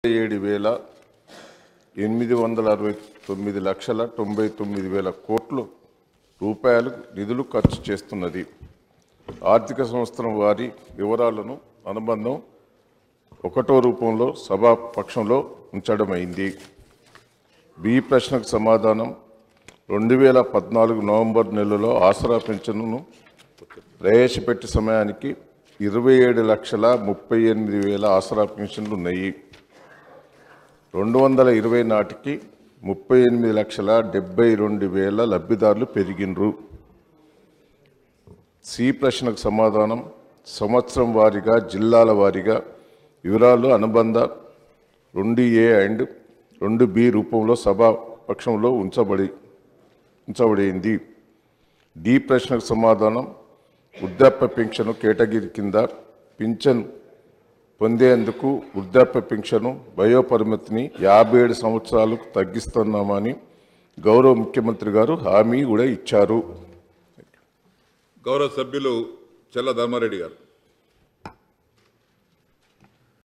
ఏడు వేల ఎనిమిది వందల అరవై తొమ్మిది లక్షల తొంభై తొమ్మిది వేల కోట్లు రూపాయలు నిధులు ఖర్చు చేస్తున్నది ఆర్థిక సంవత్సరం వారి వివరాలను అనుబంధం ఒకటో రూపంలో సభాపక్షంలో ఉంచడమైంది బి ప్రశ్నకు సమాధానం రెండు వేల పద్నాలుగు నవంబర్ నెలలో ఆసరా పెన్షన్ను ప్రవేశపెట్టే సమయానికి ఇరవై ఏడు లక్షల ముప్పై ఎనిమిది వేల ఆసరా పెన్షన్లు ఉన్నాయి రెండు వందల ఇరవై నాటికి ముప్పై ఎనిమిది లక్షల డెబ్బై రెండు వేల లబ్ధిదారులు పెరిగినరు సి ప్రశ్నకు సమాధానం సంవత్సరం వారీగా జిల్లాల వారీగా వివరాలు అనుబంధ రెండు ఏ అండ్ రెండు బి రూపంలో సభాపక్షంలో ఉంచబడి ఉంచబడింది డి ప్రశ్నకు సమాధానం వృద్ధాప్య పెన్షన్ కేటగిరీ కింద పింఛన్ పొందేందుకు వృద్ధాప్య పెన్షన్ వయోపరిమితిని యాభై ఏడు సంవత్సరాలకు తగ్గిస్తున్నామని గౌరవ ముఖ్యమంత్రి గారు హామీ కూడా ఇచ్చారు గౌరవ సభ్యులు చెల్ల ధర్మారెడ్డి గారు